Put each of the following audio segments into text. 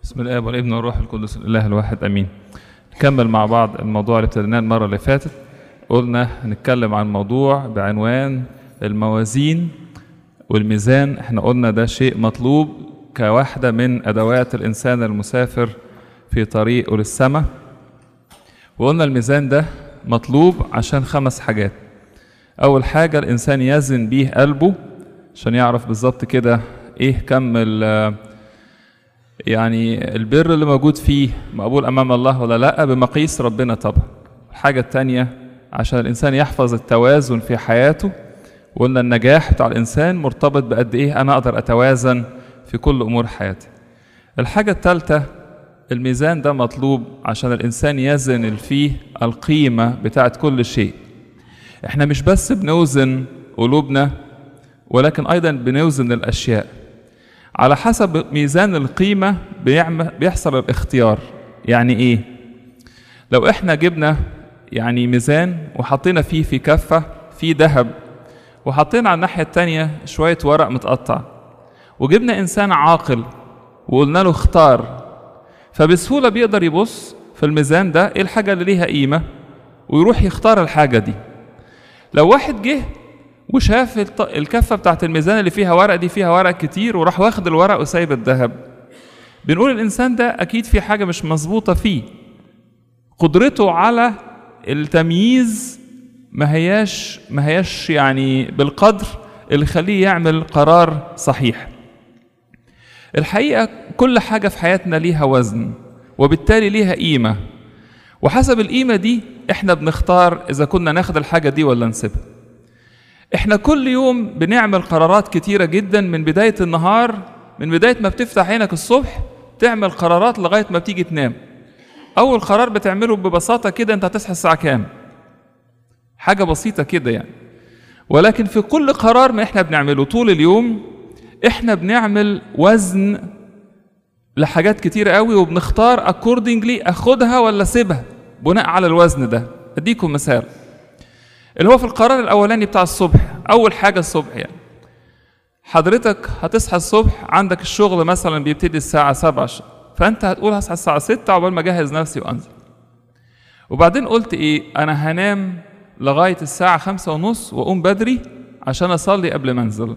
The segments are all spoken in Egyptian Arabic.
بسم الله والابن والروح القدس الاله الواحد امين نكمل مع بعض الموضوع اللي ابتديناه المره اللي فاتت قلنا هنتكلم عن موضوع بعنوان الموازين والميزان احنا قلنا ده شيء مطلوب كواحده من ادوات الانسان المسافر في طريقه للسماء وقلنا الميزان ده مطلوب عشان خمس حاجات اول حاجه الانسان يزن بيه قلبه عشان يعرف بالظبط كده ايه كم ال- يعني البر اللي موجود فيه مقبول امام الله ولا لا بمقيس ربنا طبعا الحاجه التانية عشان الانسان يحفظ التوازن في حياته وقلنا النجاح بتاع الانسان مرتبط بقد ايه انا اقدر اتوازن في كل امور حياتي الحاجه الثالثه الميزان ده مطلوب عشان الانسان يزن فيه القيمه بتاعت كل شيء احنا مش بس بنوزن قلوبنا ولكن ايضا بنوزن الاشياء على حسب ميزان القيمة بيعمل بيحصل الاختيار يعني ايه لو احنا جبنا يعني ميزان وحطينا فيه في كفة فيه ذهب وحطينا على الناحية التانية شوية ورق متقطع وجبنا إنسان عاقل وقلنا له اختار فبسهولة بيقدر يبص في الميزان ده ايه الحاجة اللي ليها قيمة ويروح يختار الحاجة دي لو واحد جه وشاف الط- الكفه بتاعت الميزان اللي فيها ورق دي فيها ورق كتير وراح واخد الورق وسايب الذهب بنقول الانسان ده اكيد في حاجه مش مظبوطه فيه قدرته على التمييز ما هياش ما هياش يعني بالقدر اللي يخليه يعمل قرار صحيح الحقيقه كل حاجه في حياتنا ليها وزن وبالتالي ليها قيمه وحسب القيمه دي احنا بنختار اذا كنا ناخد الحاجه دي ولا نسيبها احنا كل يوم بنعمل قرارات كتيرة جدا من بداية النهار من بداية ما بتفتح عينك الصبح تعمل قرارات لغاية ما بتيجي تنام أول قرار بتعمله ببساطة كده أنت هتصحى الساعة كام حاجة بسيطة كده يعني ولكن في كل قرار ما احنا بنعمله طول اليوم احنا بنعمل وزن لحاجات كتيرة قوي وبنختار accordingly اخدها ولا اسيبها بناء على الوزن ده اديكم مثال اللي هو في القرار الاولاني بتاع الصبح اول حاجه الصبح يعني حضرتك هتصحى الصبح عندك الشغل مثلا بيبتدي الساعه 7 ش- فانت هتقول هصحى الساعه 6 عقبال ما اجهز نفسي وانزل وبعدين قلت ايه انا هنام لغايه الساعه خمسة ونص واقوم بدري عشان اصلي قبل ما انزل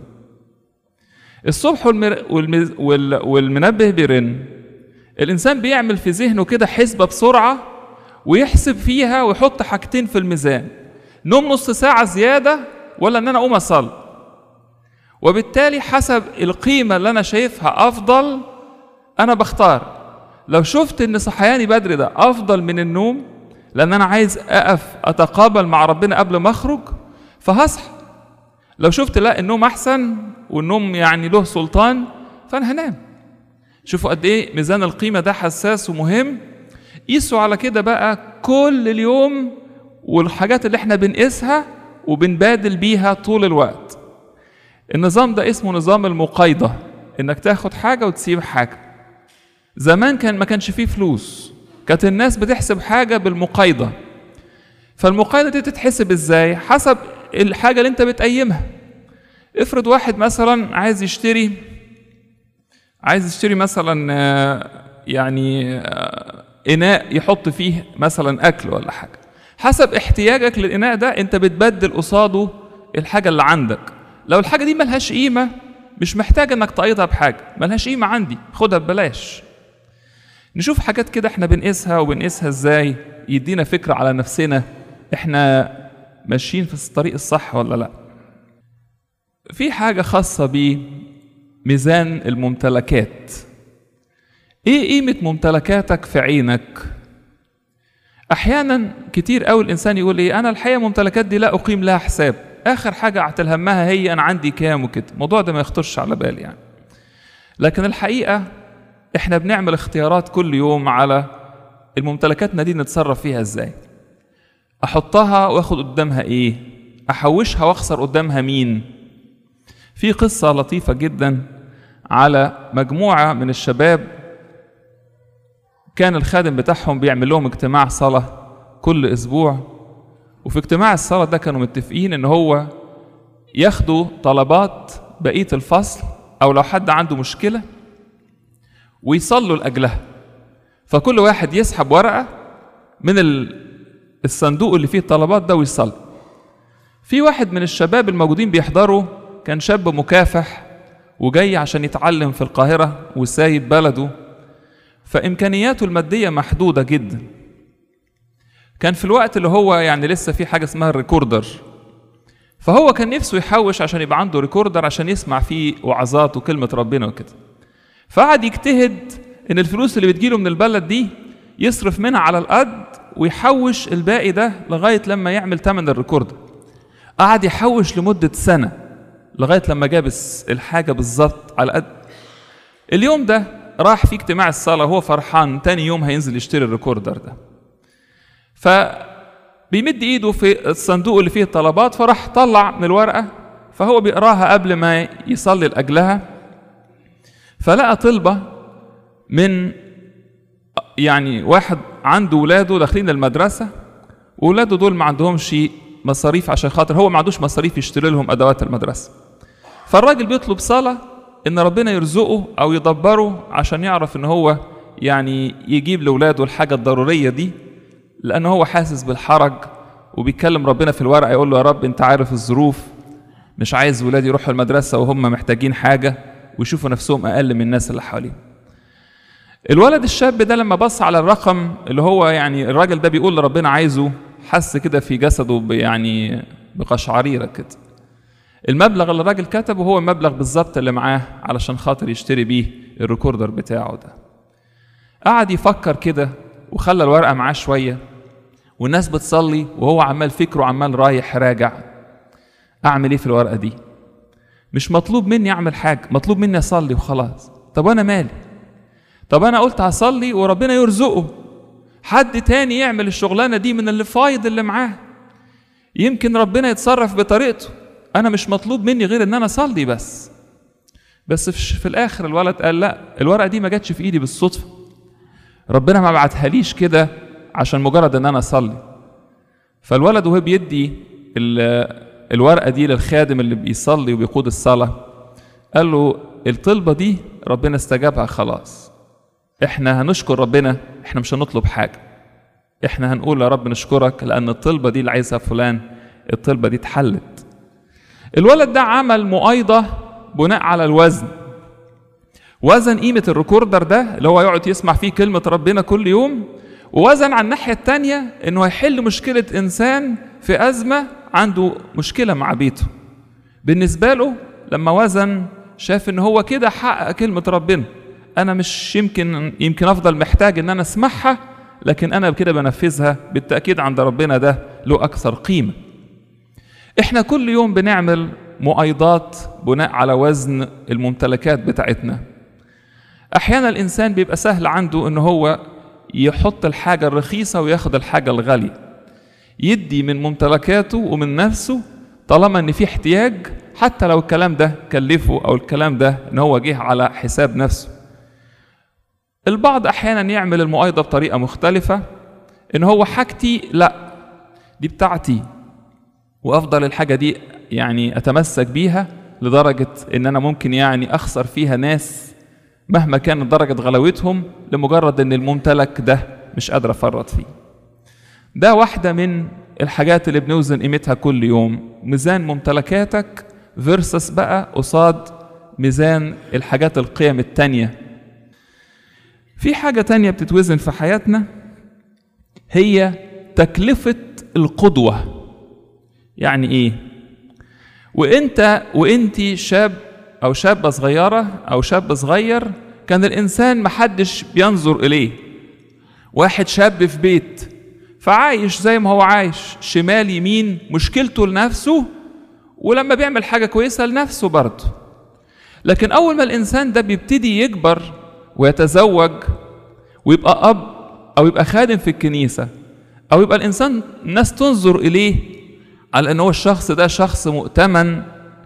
الصبح والمر... والمز... وال... والمنبه بيرن الانسان بيعمل في ذهنه كده حسبه بسرعه ويحسب فيها ويحط حاجتين في الميزان نوم نص ساعة زيادة ولا إن أنا أقوم أصلي وبالتالي حسب القيمة اللي أنا شايفها أفضل أنا بختار لو شفت إن صحياني بدري ده أفضل من النوم لأن أنا عايز أقف أتقابل مع ربنا قبل ما أخرج فهصحى لو شفت لا النوم أحسن والنوم يعني له سلطان فأنا هنام شوفوا قد إيه ميزان القيمة ده حساس ومهم قيسوا على كده بقى كل اليوم والحاجات اللي احنا بنقيسها وبنبادل بيها طول الوقت النظام ده اسمه نظام المقايضة انك تاخد حاجة وتسيب حاجة زمان كان ما كانش فيه فلوس كانت الناس بتحسب حاجة بالمقايضة فالمقايضة دي تتحسب ازاي حسب الحاجة اللي انت بتقيمها افرض واحد مثلا عايز يشتري عايز يشتري مثلا آه، يعني آه، اناء يحط فيه مثلا اكل ولا حاجه حسب احتياجك للاناء ده انت بتبدل قصاده الحاجه اللي عندك لو الحاجه دي ملهاش قيمه مش محتاج انك تقيضها بحاجه ملهاش قيمه عندي خدها ببلاش نشوف حاجات كده احنا بنقيسها وبنقيسها ازاي يدينا فكره على نفسنا احنا ماشيين في الطريق الصح ولا لا في حاجه خاصه بميزان الممتلكات ايه قيمه ممتلكاتك في عينك احيانا كتير قوي الانسان يقول ايه انا الحقيقه ممتلكات دي لا اقيم لها حساب اخر حاجه اعتل همها هي انا عندي كام وكده الموضوع ده ما يخطرش على بالي يعني لكن الحقيقه احنا بنعمل اختيارات كل يوم على الممتلكاتنا دي نتصرف فيها ازاي احطها واخد قدامها ايه احوشها واخسر قدامها مين في قصه لطيفه جدا على مجموعه من الشباب كان الخادم بتاعهم بيعمل لهم اجتماع صلاة كل أسبوع وفي اجتماع الصلاة ده كانوا متفقين إن هو ياخدوا طلبات بقية الفصل أو لو حد عنده مشكلة ويصلوا لاجلها فكل واحد يسحب ورقه من ال- الصندوق اللي فيه الطلبات ده ويصلي في واحد من الشباب الموجودين بيحضروا كان شاب مكافح وجاي عشان يتعلم في القاهرة وسايب بلده فإمكانياته المادية محدودة جدا كان في الوقت اللي هو يعني لسه في حاجة اسمها الريكوردر فهو كان نفسه يحوش عشان يبقى عنده ريكوردر عشان يسمع فيه وعظات وكلمة ربنا وكده فقعد يجتهد ان الفلوس اللي بتجيله من البلد دي يصرف منها على القد ويحوش الباقي ده لغاية لما يعمل تمن الريكوردر قعد يحوش لمدة سنة لغاية لما جاب الس- الحاجة بالظبط على قد اليوم ده راح في اجتماع الصلاة وهو فرحان تاني يوم هينزل يشتري الريكوردر ده فبيمد ايده في الصندوق اللي فيه الطلبات فراح طلع من الورقة فهو بيقراها قبل ما يصلي لأجلها فلقى طلبة من يعني واحد عنده ولاده داخلين المدرسة وولاده دول ما عندهمش مصاريف عشان خاطر هو ما عندوش مصاريف يشتري لهم أدوات المدرسة فالراجل بيطلب صلاة إن ربنا يرزقه أو يدبره عشان يعرف إن هو يعني يجيب لولاده الحاجة الضرورية دي لأن هو حاسس بالحرج وبيتكلم ربنا في الورقة يقول له يا رب أنت عارف الظروف مش عايز ولادي يروحوا المدرسة وهم محتاجين حاجة ويشوفوا نفسهم أقل من الناس اللي حواليهم الولد الشاب ده لما بص على الرقم اللي هو يعني الراجل ده بيقول لربنا عايزه حس كده في جسده ب- يعني بقشعريرة كده المبلغ اللي الراجل كتبه هو المبلغ بالظبط اللي معاه علشان خاطر يشتري بيه الريكوردر بتاعه ده قعد يفكر كده وخلى الورقة معاه شوية والناس بتصلي وهو عمال فكره عمال رايح راجع أعمل إيه في الورقة دي مش مطلوب مني أعمل حاجة مطلوب مني أصلي وخلاص طب أنا مالي طب أنا قلت هصلي وربنا يرزقه حد تاني يعمل الشغلانة دي من اللي فايض اللي معاه يمكن ربنا يتصرف بطريقته أنا مش مطلوب مني غير إن أنا أصلي بس بس في, في الآخر الولد قال لا الورقة دي ما جاتش في إيدي بالصدفة ربنا ما بعتهاليش كده عشان مجرد إن أنا أصلي فالولد وهو بيدي ال- الورقة دي للخادم اللي بيصلي وبيقود الصلاة قال له الطلبة دي ربنا استجابها خلاص احنا هنشكر ربنا احنا مش هنطلب حاجة احنا هنقول يا رب نشكرك لأن الطلبة دي اللي عايزها فلان الطلبة دي اتحلت الولد ده عمل مؤايضة بناء على الوزن وزن قيمة الريكوردر ده اللي هو يقعد يسمع فيه كلمة ربنا كل يوم ووزن على الناحية التانية انه هيحل مشكلة انسان في أزمة عنده مشكلة مع بيته بالنسبة له لما وزن شاف ان هو كده حقق كلمة ربنا انا مش يمكن يمكن افضل محتاج ان انا اسمعها لكن انا كده بنفذها بالتأكيد عند ربنا ده له اكثر قيمة احنا كل يوم بنعمل مؤايضات بناء على وزن الممتلكات بتاعتنا احيانا الانسان بيبقى سهل عنده ان هو يحط الحاجة الرخيصة وياخد الحاجة الغالية يدي من ممتلكاته ومن نفسه طالما ان في احتياج حتى لو الكلام ده كلفه او الكلام ده ان هو جه على حساب نفسه البعض احيانا يعمل المؤايضة بطريقة مختلفة ان هو حاجتي لا دي بتاعتي وافضل الحاجة دي يعني اتمسك بيها لدرجة ان انا ممكن يعني اخسر فيها ناس مهما كانت درجة غلاوتهم لمجرد ان الممتلك ده مش قادر افرط فيه ده واحدة من الحاجات اللي بنوزن قيمتها كل يوم ميزان ممتلكاتك فيرسس بقى قصاد ميزان الحاجات القيم التانية في حاجة تانية بتتوزن في حياتنا هي تكلفة القدوة يعني ايه وانت وانتي شاب او شابة صغيرة او شاب صغير كان الانسان محدش بينظر اليه واحد شاب في بيت فعايش زي ما هو عايش شمال يمين مشكلته لنفسه ولما بيعمل حاجة كويسة لنفسه برضه لكن أول ما الإنسان ده بيبتدي يكبر ويتزوج ويبقى أب أو يبقى خادم في الكنيسة أو يبقى الإنسان الناس تنظر إليه على أن هو الشخص ده شخص مؤتمن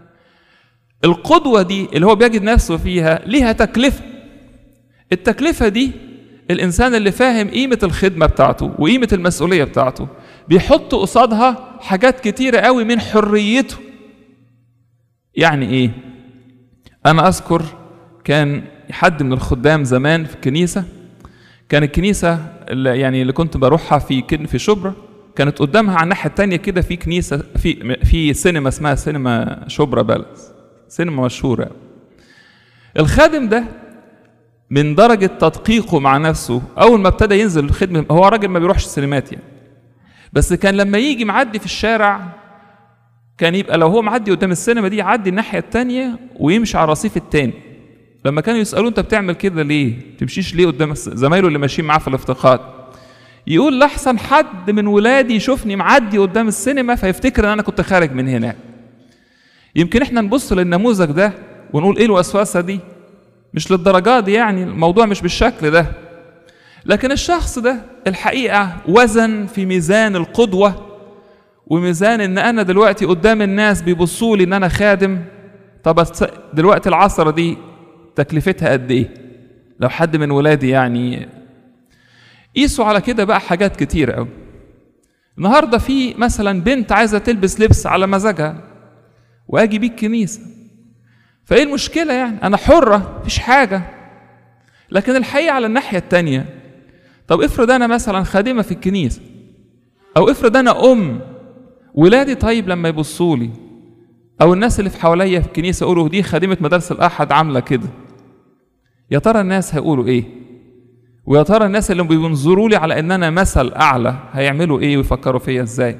القدوة دي اللي هو بيجد نفسه فيها ليها تكلفة التكلفة دي الإنسان اللي فاهم قيمة الخدمة بتاعته وقيمة المسؤولية بتاعته بيحط قصادها حاجات كتيرة قوي من حريته يعني إيه؟ أنا أذكر كان حد من الخدام زمان في الكنيسه كان الكنيسه اللي يعني اللي كنت بروحها في كن في شبرا كانت قدامها على الناحيه التانية كده في كنيسه في في سينما اسمها سينما شبرا بالاس سينما مشهوره الخادم ده من درجة تدقيقه مع نفسه أول ما ابتدى ينزل الخدمة هو راجل ما بيروحش السينمات يعني بس كان لما يجي معدي في الشارع كان يبقى لو هو معدي قدام السينما دي يعدي الناحية التانية ويمشي على الرصيف التاني لما كانوا يسألوه أنت بتعمل كده ليه؟ تمشيش ليه قدام زمايله اللي ماشيين معاه في الافتقاد؟ يقول لأحسن حد من ولادي يشوفني معدي قدام السينما فيفتكر إن أنا كنت خارج من هناك. يمكن إحنا نبص للنموذج ده ونقول إيه الوسوسة دي؟ مش للدرجات دي يعني الموضوع مش بالشكل ده لكن الشخص ده الحقيقة وزن في ميزان القدوة وميزان ان انا دلوقتي قدام الناس بيبصوا لي ان انا خادم طب دلوقتي العصرة دي تكلفتها قد ايه لو حد من ولادي يعني قيسوا على كده بقى حاجات كتير قوي النهارده في مثلا بنت عايزه تلبس لبس على مزاجها واجي بيه الكنيسه فايه المشكله يعني انا حره مفيش حاجه لكن الحقيقه على الناحيه التانية طب افرض انا مثلا خادمه في الكنيسه او افرض انا ام ولادي طيب لما يبصوا لي او الناس اللي في حواليا في الكنيسه يقولوا دي خادمه مدارس الاحد عامله كده يا ترى الناس هيقولوا ايه ويا ترى الناس اللي بينظروا لي على ان انا مثل اعلى هيعملوا ايه ويفكروا فيا ازاي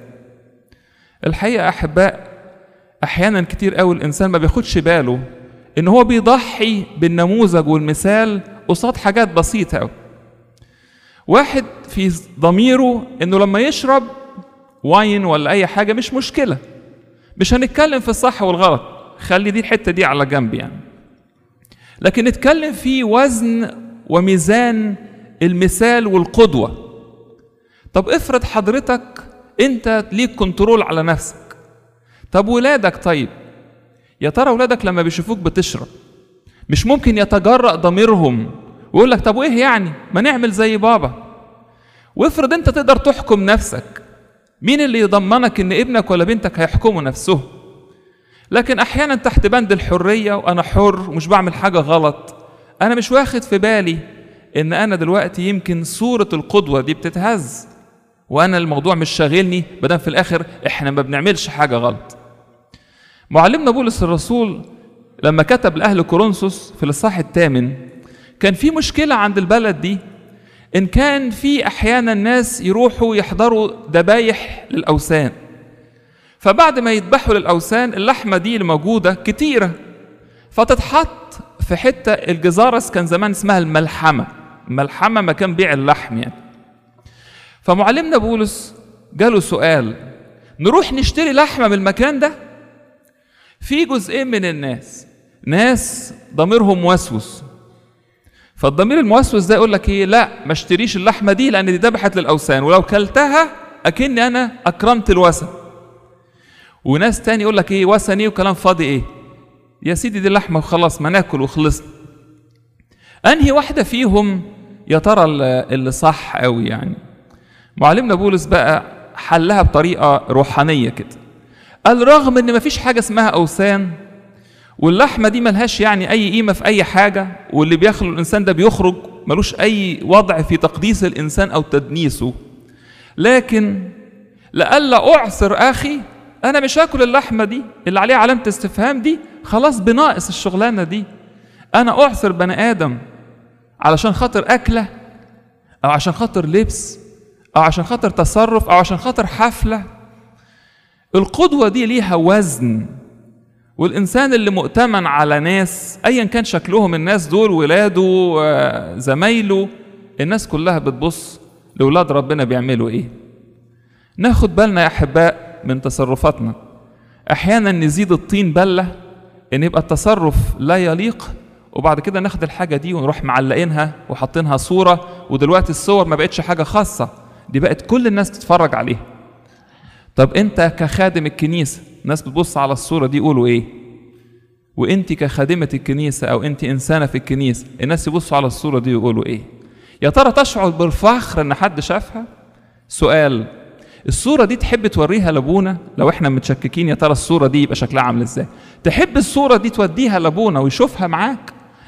الحقيقه احباء احيانا كتير قوي الانسان ما بياخدش باله ان هو بيضحي بالنموذج والمثال قصاد حاجات بسيطه قوي واحد في ضميره انه لما يشرب واين ولا اي حاجه مش مشكله مش هنتكلم في الصح والغلط خلي دي الحته دي على جنب يعني لكن نتكلم في وزن وميزان المثال والقدوه طب افرض حضرتك انت ليك كنترول على نفسك طب ولادك طيب يا ترى ولادك لما بيشوفوك بتشرب مش ممكن يتجرأ ضميرهم ويقول لك طب وايه يعني ما نعمل زي بابا وافرض انت تقدر تحكم نفسك مين اللي يضمنك ان ابنك ولا بنتك هيحكموا نفسهم لكن احيانا تحت بند الحريه وانا حر ومش بعمل حاجه غلط انا مش واخد في بالي ان انا دلوقتي يمكن صوره القدوه دي بتتهز وانا الموضوع مش شاغلني بدل في الاخر احنا ما بنعملش حاجه غلط معلمنا بولس الرسول لما كتب لاهل كورنثوس في الاصحاح الثامن كان في مشكله عند البلد دي ان كان في احيانا ناس يروحوا يحضروا ذبايح للاوثان فبعد ما يذبحوا للاوثان اللحمه دي اللي موجوده كتيره فتتحط في حته الجزارس كان زمان اسمها الملحمه الملحمه مكان بيع اللحم يعني فمعلمنا بولس جاله سؤال نروح نشتري لحمه من المكان ده في جزئين من الناس ناس ضميرهم موسوس فالضمير الموسوس ده يقول لك ايه لا ما اشتريش اللحمه دي لان دي ذبحت للاوثان ولو كلتها اكني انا اكرمت الوثن وناس تاني يقول لك ايه وثن ايه وكلام فاضي ايه يا سيدي دي اللحمه وخلاص ما ناكل وخلصنا انهي واحده فيهم يا ترى اللي صح قوي يعني معلمنا بولس بقى حلها بطريقه روحانيه كده قال رغم ان مفيش حاجه اسمها اوثان واللحمه دي ملهاش يعني اي قيمه في اي حاجه واللي بيخلو الانسان ده بيخرج ملوش اي وضع في تقديس الانسان او تدنيسه لكن لئلا اعثر اخي انا مش هاكل اللحمه دي اللي عليها علامه استفهام دي خلاص بناقص الشغلانه دي انا اعثر بني ادم علشان خاطر اكله او عشان خاطر لبس او عشان خاطر تصرف او عشان خاطر حفله القدوه دي ليها وزن والإنسان اللي مؤتمن على ناس أيا كان شكلهم الناس دول ولاده زمايله الناس كلها بتبص لولاد ربنا بيعملوا إيه ناخد بالنا يا أحباء من تصرفاتنا أحيانا نزيد الطين بلة إن يبقى التصرف لا يليق وبعد كده ناخد الحاجة دي ونروح معلقينها وحاطينها صورة ودلوقتي الصور ما بقتش حاجة خاصة دي بقت كل الناس تتفرج عليها طب انت كخادم الكنيسه الناس بتبص على الصوره دي يقولوا ايه وانت كخادمه الكنيسه او انت انسانه في الكنيسه الناس يبصوا على الصوره دي ويقولوا ايه يا ترى تشعر بالفخر ان حد شافها سؤال الصورة دي تحب توريها لابونا لو احنا متشككين يا ترى الصورة دي يبقى شكلها عامل ازاي تحب الصورة دي توديها لابونا ويشوفها معاك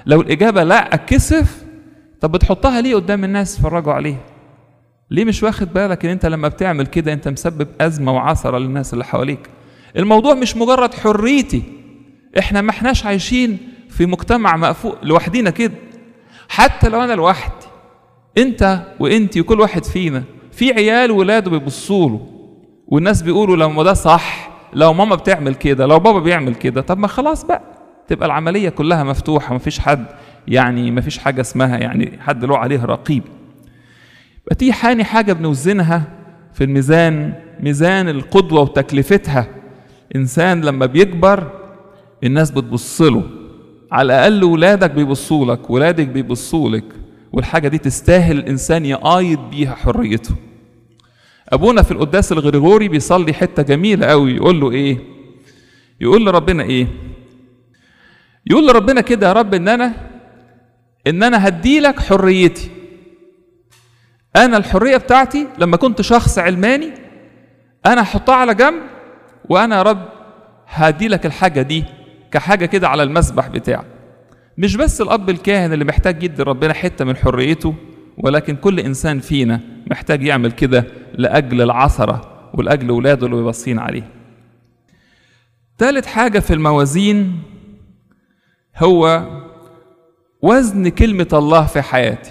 لو الاجابه لا اتكسف طب بتحطها ليه قدام الناس يتفرجوا عليها ليه مش واخد بالك ان انت لما بتعمل كده انت مسبب ازمه وعثره للناس اللي حواليك الموضوع مش مجرد حريتي احنا ما احناش عايشين في مجتمع مقفول لوحدينا كده حتى لو انا لوحدي انت وانتي وكل واحد فينا في عيال ولاده بيبصوا له والناس بيقولوا لو ده صح لو ماما بتعمل كده لو بابا بيعمل كده طب ما خلاص بقى تبقى العملية كلها مفتوحة مفيش حد يعني مفيش حاجة اسمها يعني حد له عليه رقيب يبقى دي حاني حاجة بنوزنها في الميزان ميزان القدوة وتكلفتها إنسان لما بيكبر الناس بتبص له على الأقل ولادك بيبصوا لك ولادك بيبصوا لك والحاجة دي تستاهل الإنسان يقايد بيها حريته أبونا في القداس الغريغوري بيصلي حتة جميلة قوي يقول له إيه يقول لربنا إيه يقول لربنا كده يا رب إن أنا إن أنا هديلك حريتي أنا الحرية بتاعتي لما كنت شخص علماني أنا هحطها على جنب وأنا يا رب هديلك الحاجة دي كحاجة كده على المسبح بتاعك مش بس الأب الكاهن اللي محتاج يدي ربنا حتة من حريته ولكن كل إنسان فينا محتاج يعمل كده لأجل العثرة ولأجل ولاده اللي باصين عليه ثالث حاجة في الموازين هو وزن كلمة الله في حياتي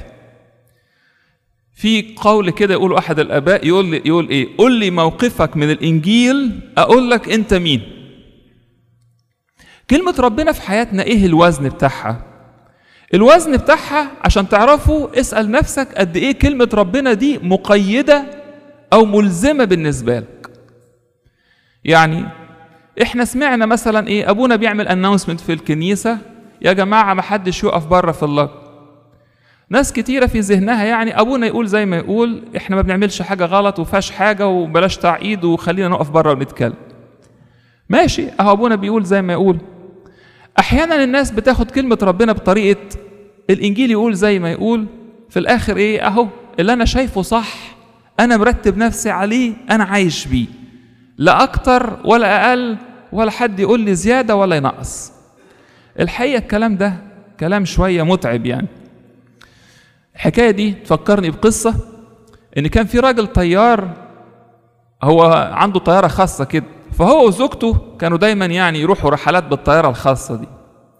في قول كده يقول أحد الآباء يقول لي يقول إيه؟ قول لي موقفك من الإنجيل أقول لك أنت مين. كلمة ربنا في حياتنا إيه الوزن بتاعها؟ الوزن بتاعها عشان تعرفوا اسأل نفسك قد إيه كلمة ربنا دي مقيدة أو ملزمة بالنسبة لك. يعني إحنا سمعنا مثلا إيه أبونا بيعمل أناونسمنت في الكنيسة يا جماعة ما حدش يقف بره في اللج. ناس كتيرة في ذهنها يعني أبونا يقول زي ما يقول إحنا ما بنعملش حاجة غلط وفاش حاجة وبلاش تعقيد وخلينا نقف بره ونتكلم. ماشي أهو أبونا بيقول زي ما يقول. أحيانا الناس بتاخد كلمة ربنا بطريقة الإنجيل يقول زي ما يقول في الآخر إيه أهو اللي أنا شايفه صح أنا مرتب نفسي عليه أنا عايش بيه. لا أكتر ولا أقل ولا حد يقول لي زيادة ولا ينقص. الحقيقة الكلام ده كلام شوية متعب يعني. الحكايه دي تفكرني بقصه ان كان في راجل طيار هو عنده طياره خاصه كده فهو وزوجته كانوا دايما يعني يروحوا رحلات بالطياره الخاصه دي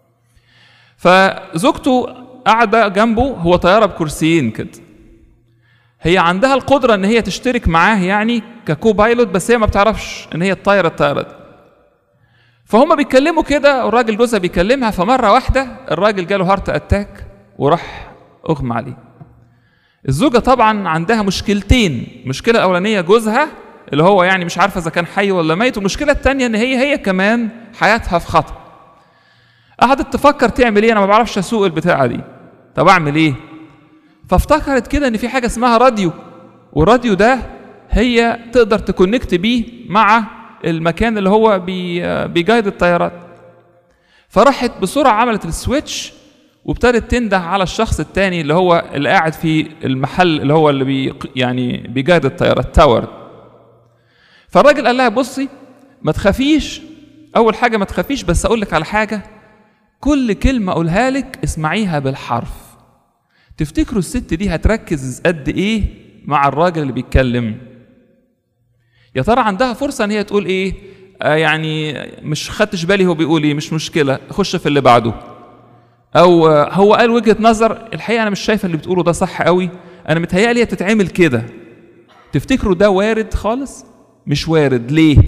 فزوجته قاعده جنبه هو طياره بكرسيين كده هي عندها القدره ان هي تشترك معاه يعني ككو بايلوت بس هي ما بتعرفش ان هي تطير الطياره دي فهم بيتكلموا كده والراجل جوزها بيكلمها فمره واحده الراجل جاله هارت اتاك وراح اغمى عليه الزوجة طبعا عندها مشكلتين المشكلة الأولانية جوزها اللي هو يعني مش عارفة إذا كان حي ولا ميت والمشكلة التانية إن هي هي كمان حياتها في خطر قعدت تفكر تعمل إيه أنا ما بعرفش أسوق البتاعة دي طب أعمل إيه فافتكرت كده إن في حاجة اسمها راديو والراديو ده هي تقدر تكونكت بيه مع المكان اللي هو بي بيجايد الطيارات فراحت بسرعة عملت السويتش وابتدت تنده على الشخص التاني اللي هو اللي قاعد في المحل اللي هو اللي بي يعني بيجاهد الطياره التاور فالراجل قال لها بصي ما تخافيش اول حاجه ما تخافيش بس اقول لك على حاجه كل كلمه اقولها لك اسمعيها بالحرف تفتكروا الست دي هتركز قد ايه مع الراجل اللي بيتكلم يا ترى عندها فرصه ان هي تقول ايه آه يعني مش خدتش بالي هو بيقول ايه مش مشكله خش في اللي بعده او هو قال وجهه نظر الحقيقه انا مش شايف اللي بتقوله ده صح قوي انا متهيألي هي تتعمل كده تفتكروا ده وارد خالص مش وارد ليه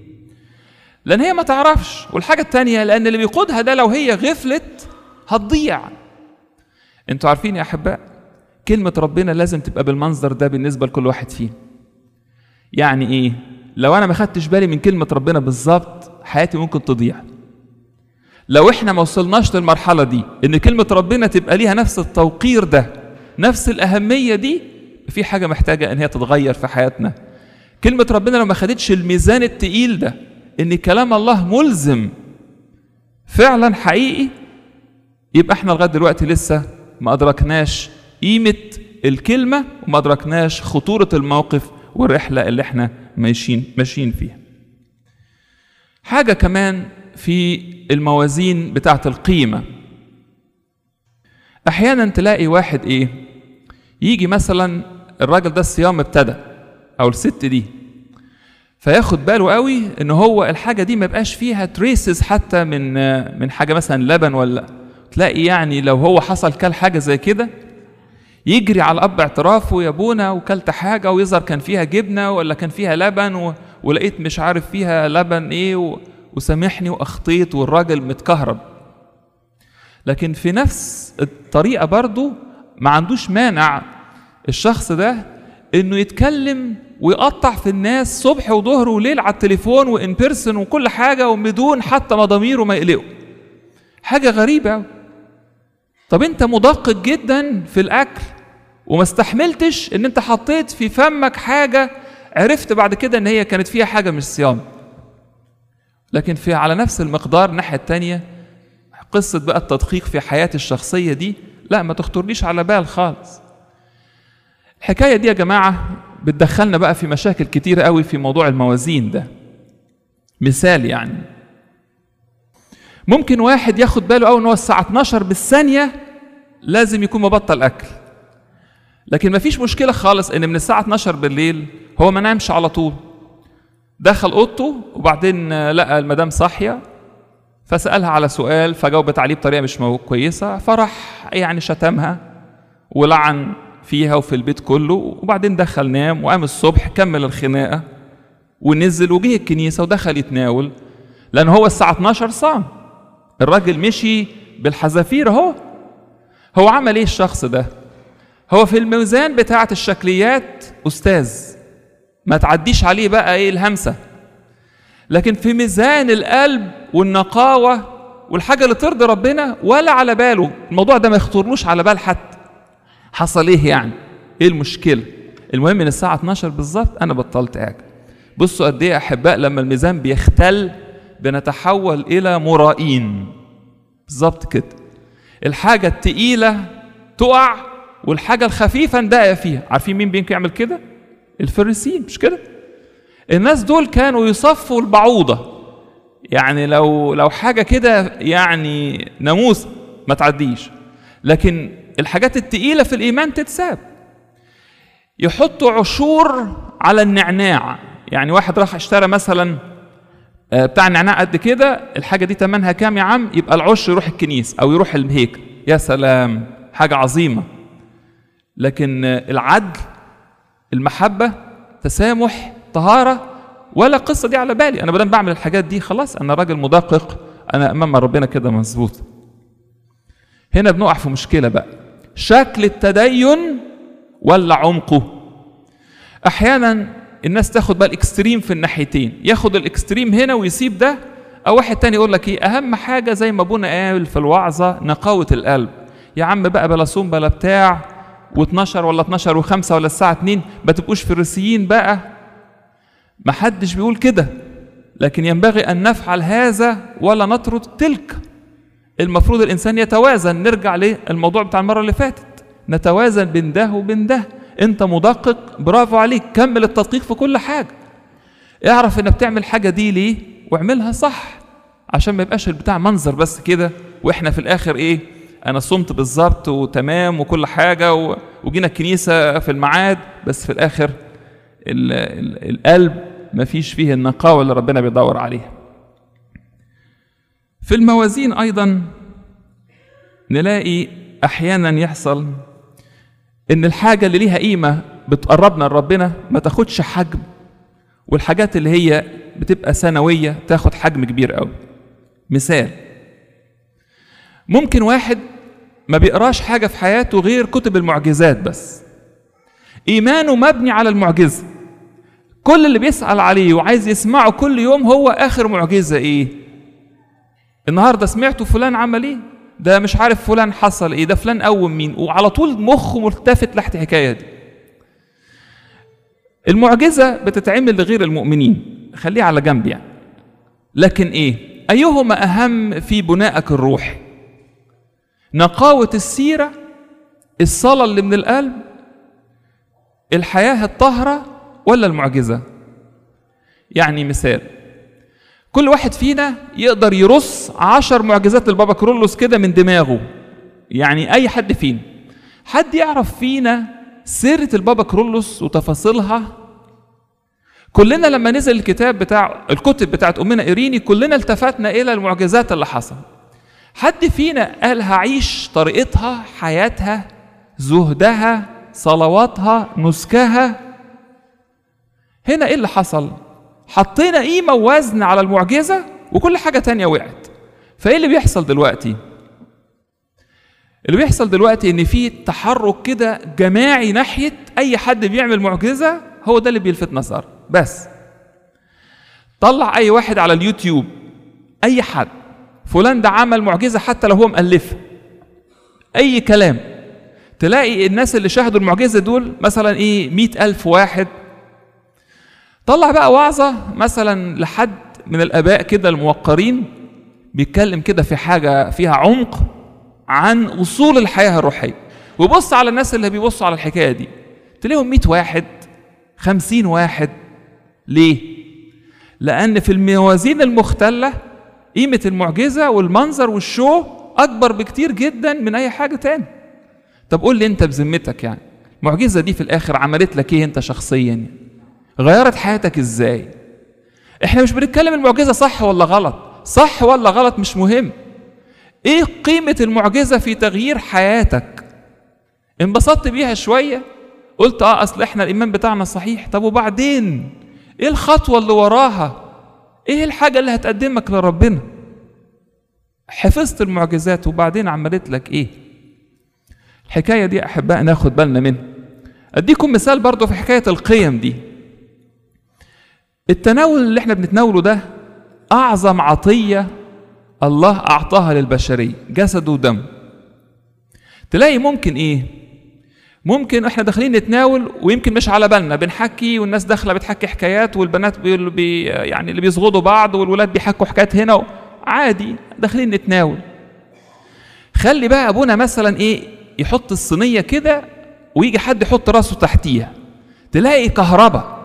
لان هي ما تعرفش والحاجه التانية لان اللي بيقودها ده لو هي غفلت هتضيع انتوا عارفين يا احباء كلمه ربنا لازم تبقى بالمنظر ده بالنسبه لكل واحد فينا يعني ايه لو انا ما خدتش بالي من كلمه ربنا بالظبط حياتي ممكن تضيع لو احنا ما وصلناش للمرحلة دي ان كلمة ربنا تبقى ليها نفس التوقير ده نفس الأهمية دي في حاجة محتاجة ان هي تتغير في حياتنا كلمة ربنا لو ما خدتش الميزان التقيل ده ان كلام الله ملزم فعلا حقيقي يبقى احنا لغاية دلوقتي لسه ما أدركناش قيمة الكلمة وما أدركناش خطورة الموقف والرحلة اللي احنا ماشيين ماشيين فيها حاجة كمان في الموازين بتاعة القيمة احيانا تلاقي واحد ايه يجي مثلا الراجل ده الصيام ابتدى او الست دي فياخد باله قوي ان هو الحاجه دي ما يبقاش فيها تريسز حتى من من حاجه مثلا لبن ولا تلاقي يعني لو هو حصل كل حاجه زي كده يجري على الاب اعترافه يا ابونا وكلت حاجه ويظهر كان فيها جبنه ولا كان فيها لبن و... ولقيت مش عارف فيها لبن ايه و... وسامحني واخطيت والراجل متكهرب لكن في نفس الطريقه برضو ما عندوش مانع الشخص ده انه يتكلم ويقطع في الناس صبح وظهر وليل على التليفون وان بيرسون وكل حاجه وبدون حتى ما ضميره ما يقلقه حاجه غريبه أوي. طب انت مدقق جدا في الاكل وما استحملتش ان انت حطيت في فمك حاجه عرفت بعد كده ان هي كانت فيها حاجه مش صيام لكن في على نفس المقدار الناحيه التانيه قصه بقى التدقيق في حياتي الشخصيه دي لا ما تخطرليش على بال خالص الحكايه دي يا جماعه بتدخلنا بقى في مشاكل كتيرة قوي في موضوع الموازين ده مثال يعني ممكن واحد ياخد باله قوي ان هو الساعة 12 بالثانية لازم يكون مبطل أكل لكن مفيش مشكلة خالص إن من الساعة 12 بالليل هو ما نامش على طول دخل أوضته وبعدين لقى المدام صاحية فسألها على سؤال فجاوبت عليه بطريقة مش كويسة فراح يعني شتمها ولعن فيها وفي البيت كله وبعدين دخل نام وقام الصبح كمل الخناقه ونزل وجه الكنيسه ودخل يتناول لان هو الساعه 12 صام الراجل مشي بالحذافير اهو هو عمل ايه الشخص ده هو في الميزان بتاعه الشكليات استاذ ما تعديش عليه بقى ايه الهمسه لكن في ميزان القلب والنقاوه والحاجه اللي ترضي ربنا ولا على باله الموضوع ده ما يخطرلوش على بال حتى حصل ايه يعني ايه المشكله المهم ان الساعه 12 بالظبط انا بطلت اكل بصوا قد ايه احباء لما الميزان بيختل بنتحول الى مرائين بالظبط كده الحاجه التقيله تقع والحاجه الخفيفه ندقق فيها عارفين مين بيمكن يعمل كده الفريسيين مش كده الناس دول كانوا يصفوا البعوضه يعني لو لو حاجه كده يعني ناموس ما تعديش لكن الحاجات التقيلة في الإيمان تتساب يحطوا عشور على النعناع يعني واحد راح اشترى مثلا بتاع النعناع قد كده الحاجة دي تمنها كام يا عم يبقى العشر يروح الكنيس أو يروح الهيكل يا سلام حاجة عظيمة لكن العدل المحبة تسامح طهارة ولا القصة دي على بالي أنا بدل بعمل الحاجات دي خلاص أنا راجل مدقق أنا أمام ربنا كده مظبوط هنا بنقع في مشكلة بقى شكل التدين ولا عمقه احيانا الناس تاخد بقى الاكستريم في الناحيتين ياخد الاكستريم هنا ويسيب ده او واحد تاني يقول لك ايه اهم حاجه زي ما ابونا قال في الوعظه نقاوه القلب يا عم بقى بلا صوم بلا بتاع و12 ولا 12 و5 ولا الساعه 2 ما تبقوش فريسيين بقى ما حدش بيقول كده لكن ينبغي ان نفعل هذا ولا نطرد تلك المفروض الانسان يتوازن نرجع للموضوع بتاع المره اللي فاتت نتوازن بين ده وبين ده انت مدقق برافو عليك كمل التدقيق في كل حاجه اعرف انك بتعمل حاجه دي ليه واعملها صح عشان ما يبقاش البتاع منظر بس كده واحنا في الاخر ايه انا صمت بالظبط وتمام وكل حاجه و... وجينا الكنيسه في الميعاد بس في الاخر ال... ال... القلب ما فيش فيه النقاوه اللي ربنا بيدور عليها في الموازين ايضا نلاقي احيانا يحصل ان الحاجه اللي ليها قيمه بتقربنا لربنا ما تاخدش حجم والحاجات اللي هي بتبقى سنويه تاخد حجم كبير قوي مثال ممكن واحد ما بيقراش حاجه في حياته غير كتب المعجزات بس ايمانه مبني على المعجزه كل اللي بيسأل عليه وعايز يسمعه كل يوم هو اخر معجزه ايه النهارده سمعتوا فلان عمل ايه ده مش عارف فلان حصل ايه ده فلان قوم مين وعلى طول مخه ملتفت لحت الحكايه دي المعجزه بتتعمل لغير المؤمنين خليها على جنب يعني لكن ايه ايهما اهم في بنائك الروحي نقاوه السيره الصلاه اللي من القلب الحياه الطاهره ولا المعجزه يعني مثال كل واحد فينا يقدر يرص عشر معجزات للبابا كرولوس كده من دماغه يعني اي حد فينا حد يعرف فينا سيره البابا كرولوس وتفاصيلها كلنا لما نزل الكتاب بتاع الكتب بتاعت امنا ايريني كلنا التفتنا الى المعجزات اللي حصل حد فينا قال هعيش طريقتها حياتها زهدها صلواتها نسكها هنا ايه اللي حصل حطينا قيمة ووزن على المعجزة وكل حاجة تانية وقعت فايه اللي بيحصل دلوقتي اللي بيحصل دلوقتي ان في تحرك كده جماعي ناحية اي حد بيعمل معجزة هو ده اللي بيلفت نظر بس طلع اي واحد على اليوتيوب اي حد فلان ده عمل معجزة حتى لو هو مألفها اي كلام تلاقي الناس اللي شاهدوا المعجزة دول مثلا ايه مئة ألف واحد طلع بقى وعظة مثلا لحد من الآباء كده الموقرين بيتكلم كده في حاجة فيها عمق عن أصول الحياة الروحية وبص على الناس اللي بيبصوا على الحكاية دي تلاقيهم 100 واحد خمسين واحد ليه؟ لأن في الموازين المختلة قيمة المعجزة والمنظر والشو أكبر بكتير جدا من أي حاجة تاني طب قول لي أنت بذمتك يعني المعجزة دي في الآخر عملت لك إيه أنت شخصيا يعني؟ غيرت حياتك إزاي؟ إحنا مش بنتكلم المعجزة صح ولا غلط صح ولا غلط مش مهم ايه قيمة المعجزة في تغيير حياتك انبسطت بيها شوية قلت اه اصل احنا الايمان بتاعنا صحيح طب وبعدين ايه الخطوة اللي وراها ايه الحاجة اللي هتقدمك لربنا حفظت المعجزات وبعدين عملت لك ايه الحكاية دي احباء ناخد بالنا منها اديكم مثال برضو في حكاية القيم دي التناول اللي احنا بنتناوله ده اعظم عطية الله أعطاها للبشرية جسد ودم تلاقي ممكن إيه ممكن احنا داخلين نتناول ويمكن مش على بالنا بنحكي والناس داخله بتحكي حكايات والبنات بي بي يعني اللي بيصغدوا بعض والولاد بيحكوا حكايات هنا عادي داخلين نتناول خلي بقى ابونا مثلا ايه يحط الصينيه كده ويجي حد يحط راسه تحتيها تلاقي كهرباء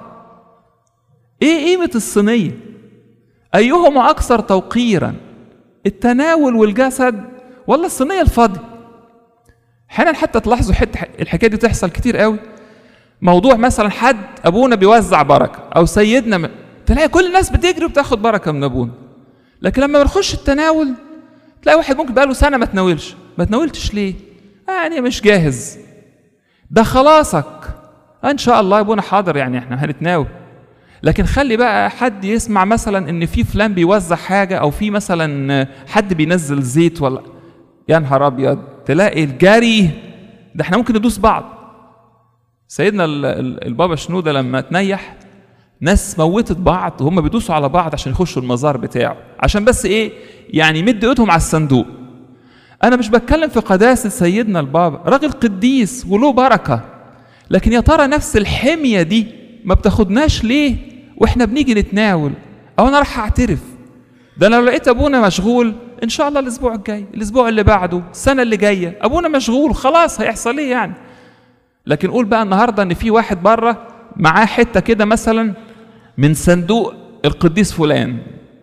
ايه قيمه الصينيه ايهما اكثر توقيرا التناول والجسد ولا الصينيه الفاضيه احيانا حتى تلاحظوا حته الحكايه دي تحصل كتير قوي موضوع مثلا حد ابونا بيوزع بركه او سيدنا م... تلاقي كل الناس بتجري وبتاخد بركه من ابونا لكن لما بنخش التناول تلاقي واحد ممكن بقاله سنه ما تناولش ما تناولتش ليه يعني مش جاهز ده خلاصك ان شاء الله ابونا حاضر يعني احنا هنتناول لكن خلي بقى حد يسمع مثلا ان في فلان بيوزع حاجه او في مثلا حد بينزل زيت ولا يا نهار ابيض تلاقي الجري ده احنا ممكن ندوس بعض سيدنا البابا شنوده لما تنيح ناس موتت بعض وهم بيدوسوا على بعض عشان يخشوا المزار بتاعه عشان بس ايه يعني يمد ايدهم على الصندوق انا مش بتكلم في قداسه سيدنا البابا راجل قديس وله بركه لكن يا ترى نفس الحميه دي ما بتاخدناش ليه واحنا بنيجي نتناول او انا راح اعترف ده انا لو لقيت ابونا مشغول ان شاء الله الاسبوع الجاي الاسبوع اللي بعده السنه اللي جايه ابونا مشغول خلاص هيحصل ايه يعني لكن قول بقى النهارده ان في واحد بره معاه حته كده مثلا من صندوق القديس فلان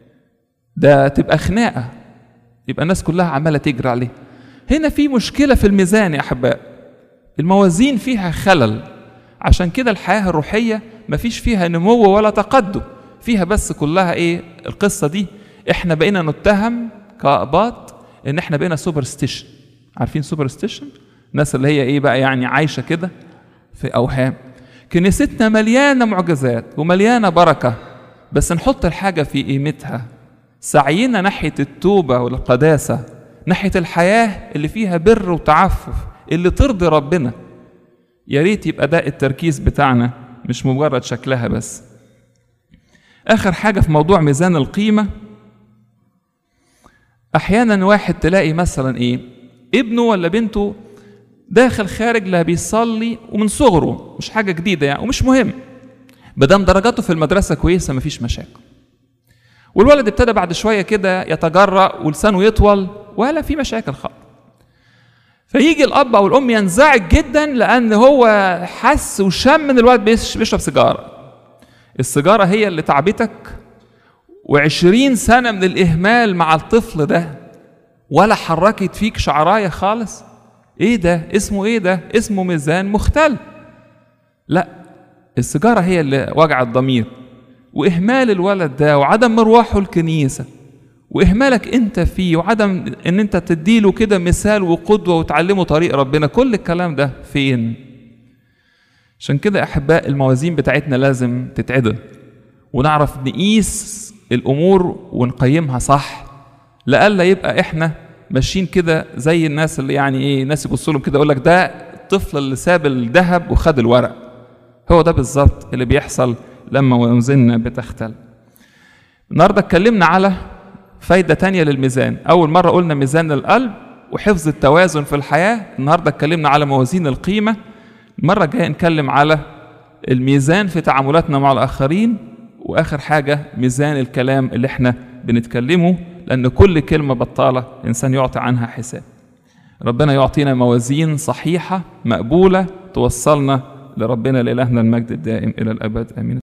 ده تبقى خناقه يبقى الناس كلها عماله تجري عليه هنا في مشكله في الميزان يا احباء الموازين فيها خلل عشان كده الحياه الروحيه مفيش فيها نمو ولا تقدم فيها بس كلها ايه القصه دي احنا بقينا نتهم كاباط ان احنا بقينا سوبر ستيشن عارفين سوبر ستيشن الناس اللي هي ايه بقى يعني عايشه كده في اوهام كنيستنا مليانه معجزات ومليانه بركه بس نحط الحاجه في قيمتها سعينا ناحيه التوبه والقداسه ناحيه الحياه اللي فيها بر وتعفف اللي ترضي ربنا يا ريت يبقى ده التركيز بتاعنا مش مجرد شكلها بس اخر حاجه في موضوع ميزان القيمه احيانا واحد تلاقي مثلا ايه ابنه ولا بنته داخل خارج لا بيصلي ومن صغره مش حاجه جديده يعني ومش مهم مادام درجاته في المدرسه كويسه مفيش مشاكل والولد ابتدى بعد شويه كده يتجرأ ولسانه يطول ولا في مشاكل خالص فيجي الاب او الام ينزعج جدا لان هو حس وشم ان الولد بيشرب سيجاره السيجاره هي اللي تعبتك وعشرين سنه من الاهمال مع الطفل ده ولا حركت فيك شعرايه خالص ايه ده اسمه ايه ده اسمه ميزان مختل لا السيجاره هي اللي وجع الضمير واهمال الولد ده وعدم مروحه الكنيسه واهمالك انت فيه وعدم ان انت تديله كده مثال وقدوه وتعلمه طريق ربنا كل الكلام ده فين عشان كده احباء الموازين بتاعتنا لازم تتعدل ونعرف نقيس الامور ونقيمها صح لألا يبقى احنا ماشيين كده زي الناس اللي يعني ايه الناس يبصوا لهم كده يقول لك ده الطفل اللي ساب الذهب وخد الورق هو ده بالظبط اللي بيحصل لما موازيننا بتختل النهارده اتكلمنا على فايدة تانية للميزان أول مرة قلنا ميزان القلب وحفظ التوازن في الحياة النهاردة اتكلمنا على موازين القيمة المرة الجاية نتكلم على الميزان في تعاملاتنا مع الآخرين وآخر حاجة ميزان الكلام اللي احنا بنتكلمه لأن كل كلمة بطالة الإنسان يعطي عنها حساب ربنا يعطينا موازين صحيحة مقبولة توصلنا لربنا لإلهنا المجد الدائم إلى الأبد آمين